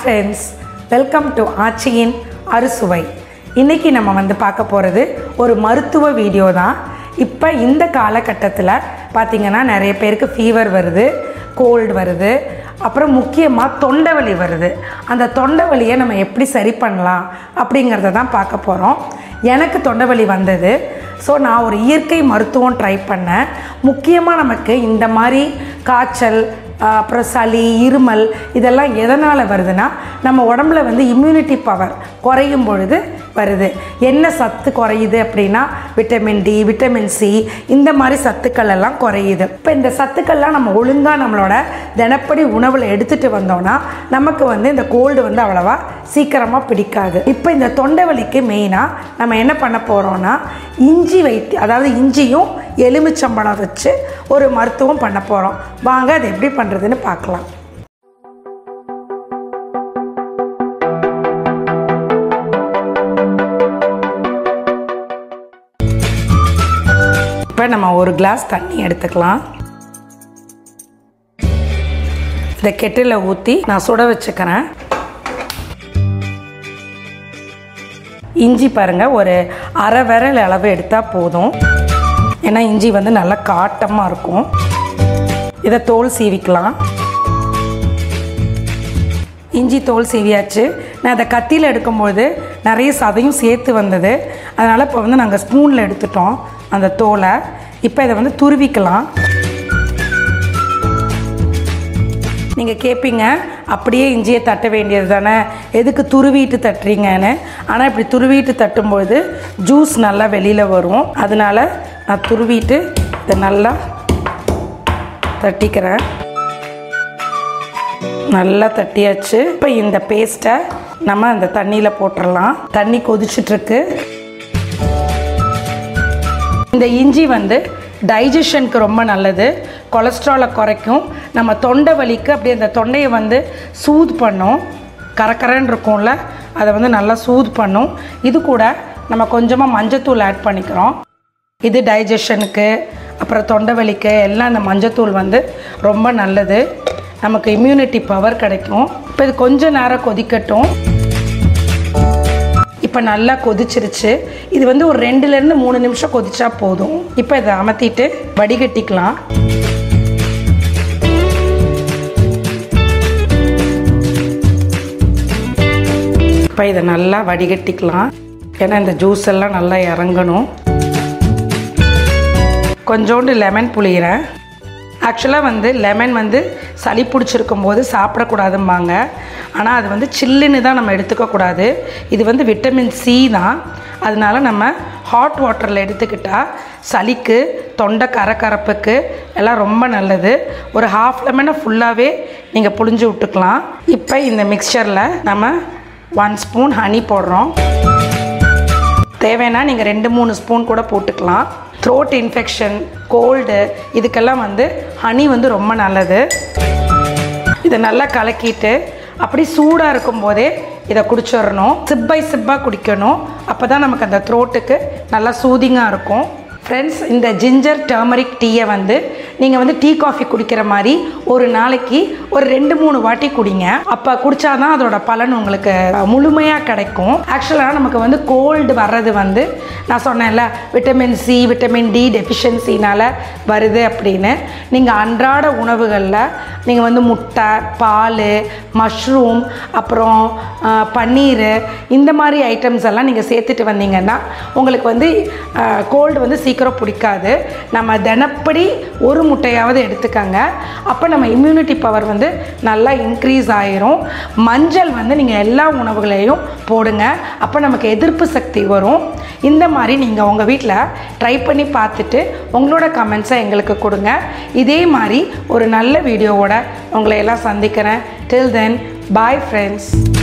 friends welcome to ஆச்சியின் அறுசுவை இன்றைக்கி நம்ம வந்து பார்க்க போகிறது ஒரு மருத்துவ வீடியோ தான் இப்போ இந்த காலகட்டத்தில் பார்த்திங்கன்னா நிறைய பேருக்கு ஃபீவர் வருது கோல்டு வருது அப்புறம் முக்கியமாக தொண்டை வலி வருது அந்த தொண்டை வலியை நம்ம எப்படி சரி பண்ணலாம் அப்படிங்கிறத தான் பார்க்க போகிறோம் எனக்கு தொண்டை வலி வந்தது ஸோ நான் ஒரு இயற்கை மருத்துவம் ட்ரை பண்ணேன் முக்கியமாக நமக்கு இந்த மாதிரி காய்ச்சல் ஆஹ் அப்புறம் சளி இருமல் இதெல்லாம் எதனால் வருதுன்னா நம்ம உடம்புல வந்து இம்யூனிட்டி பவர் குறையும் பொழுது வருது என்ன சத்து குறையுது அப்படின்னா விட்டமின் டி விட்டமின் சி இந்த மாதிரி சத்துக்கள் எல்லாம் குறையுது இப்போ இந்த சத்துக்கள்லாம் நம்ம ஒழுங்காக நம்மளோட தினப்படி உணவில் எடுத்துகிட்டு வந்தோம்னா நமக்கு வந்து இந்த கோல்டு வந்து அவ்வளவா சீக்கிரமாக பிடிக்காது இப்போ இந்த தொண்டை வலிக்கு மெயினாக நம்ம என்ன பண்ண போகிறோம்னா இஞ்சி வைத்து அதாவது இஞ்சியும் எலுமிச்சம்பழம் வச்சு ஒரு மருத்துவம் பண்ண போகிறோம் வாங்க அது எப்படி பண்ணுறதுன்னு பார்க்கலாம் இப்போ நம்ம ஒரு கிளாஸ் தண்ணி எடுத்துக்கலாம் இந்த கெட்டில் ஊற்றி நான் சுட வச்சுக்கிறேன் இஞ்சி பாருங்கள் ஒரு அரை விரல் அளவு எடுத்தால் போதும் ஏன்னா இஞ்சி வந்து நல்லா காட்டமாக இருக்கும் இதை தோல் சீவிக்கலாம் இஞ்சி தோல் சீவியாச்சு நான் அதை கத்தியில் எடுக்கும்போது நிறைய சதையும் சேர்த்து வந்தது அதனால் இப்போ வந்து நாங்கள் ஸ்பூனில் எடுத்துட்டோம் அந்த தோலை இப்போ இதை வந்து துருவிக்கலாம் நீங்கள் கேட்பீங்க அப்படியே இஞ்சியை தட்ட வேண்டியது தானே எதுக்கு துருவிட்டு தட்டுறீங்கன்னு ஆனால் இப்படி துருவிட்டு தட்டும்பொழுது ஜூஸ் நல்லா வெளியில் வரும் அதனால நான் துருவிட்டு இதை நல்லா தட்டிக்கிறேன் நல்லா தட்டியாச்சு இப்போ இந்த பேஸ்ட்டை நம்ம அந்த தண்ணியில் போட்டுடலாம் தண்ணி கொதிச்சிட்ருக்கு இந்த இஞ்சி வந்து டைஜஷனுக்கு ரொம்ப நல்லது கொலஸ்ட்ராலை குறைக்கும் நம்ம தொண்டை வலிக்கு அப்படியே அந்த தொண்டையை வந்து சூத் பண்ணும் கரக்கரன்னு இருக்கும்ல அதை வந்து நல்லா சூத் பண்ணும் இது கூட நம்ம கொஞ்சமாக மஞ்சத்தூள் ஆட் பண்ணிக்கிறோம் இது டைஜஷனுக்கு அப்புறம் தொண்டை வலிக்கு எல்லாம் இந்த மஞ்சத்தூள் வந்து ரொம்ப நல்லது நமக்கு இம்யூனிட்டி பவர் கிடைக்கும் இப்போ இது கொஞ்ச நேரம் கொதிக்கட்டும் இப்போ நல்லா கொதிச்சிருச்சு இது வந்து ஒரு ரெண்டுலேருந்து மூணு நிமிஷம் கொதிச்சா போதும் இப்போ இதை அமர்த்திட்டு வடிகட்டிக்கலாம் இப்போ இதை நல்லா வடிகட்டிக்கலாம் ஏன்னா இந்த ஜூஸ் எல்லாம் நல்லா இறங்கணும் கொஞ்சோண்டு லெமன் புளிகிறேன் ஆக்சுவலாக வந்து லெமன் வந்து சளி பிடிச்சிருக்கும் போது சாப்பிடக்கூடாதும்பாங்க ஆனால் அது வந்து சில்லுன்னு தான் நம்ம எடுத்துக்கக்கூடாது இது வந்து விட்டமின் சி தான் அதனால நம்ம ஹாட் வாட்டரில் எடுத்துக்கிட்டால் சளிக்கு தொண்டை கரக்கரப்புக்கு எல்லாம் ரொம்ப நல்லது ஒரு ஹாஃப் லெமனை ஃபுல்லாகவே நீங்கள் புழிஞ்சு விட்டுக்கலாம் இப்போ இந்த மிக்சரில் நம்ம ஒன் ஸ்பூன் ஹனி போடுறோம் தேவைன்னா நீங்கள் ரெண்டு மூணு ஸ்பூன் கூட போட்டுக்கலாம் த்ரோட் இன்ஃபெக்ஷன் கோல்டு இதுக்கெல்லாம் வந்து ஹனி வந்து ரொம்ப நல்லது இதை நல்லா கலக்கிட்டு அப்படி சூடாக இருக்கும்போதே இதை குடிச்சிடணும் சிப் பை சிப்பாக குடிக்கணும் அப்போ தான் நமக்கு அந்த த்ரோட்டுக்கு நல்லா சூதிங்காக இருக்கும் ஃப்ரெண்ட்ஸ் இந்த ஜிஞ்சர் டர்மரிக் டீயை வந்து நீங்கள் வந்து டீ காஃபி குடிக்கிற மாதிரி ஒரு நாளைக்கு ஒரு ரெண்டு மூணு வாட்டி குடிங்க அப்போ குடித்தாதான் அதோட பலன் உங்களுக்கு முழுமையாக கிடைக்கும் ஆக்சுவலாக நமக்கு வந்து கோல்டு வர்றது வந்து நான் சொன்னேன்ல விட்டமின் சி விட்டமின் டி டெஃபிஷியன்சினால் வருது அப்படின்னு நீங்கள் அன்றாட உணவுகளில் நீங்கள் வந்து முட்டை பால் மஷ்ரூம் அப்புறம் ஆஹ், பன்னீர் இந்த மாதிரி ஐட்டம்ஸ் எல்லாம் நீங்கள் சேர்த்துட்டு வந்தீங்கன்னா உங்களுக்கு வந்து கோல்டு வந்து சீக்கிரம் பிடிக்காது நம்ம தினப்படி ஒரு முட்டையாவது எடுத்துக்கங்க அப்போ நம்ம இம்யூனிட்டி பவர் வந்து நல்லா இன்க்ரீஸ் ஆயிரும் மஞ்சள் வந்து நீங்கள் எல்லா உணவுகளையும் போடுங்க அப்போ நமக்கு எதிர்ப்பு சக்தி வரும் இந்த மாதிரி நீங்கள் உங்கள் வீட்டில் ட்ரை பண்ணி பார்த்துட்டு உங்களோட கமெண்ட்ஸை எங்களுக்கு கொடுங்க இதே மாதிரி ஒரு நல்ல வீடியோவோட உங்களை எல்லாம் சந்திக்கிறேன் டில் தென் பாய் ஃப்ரெண்ட்ஸ்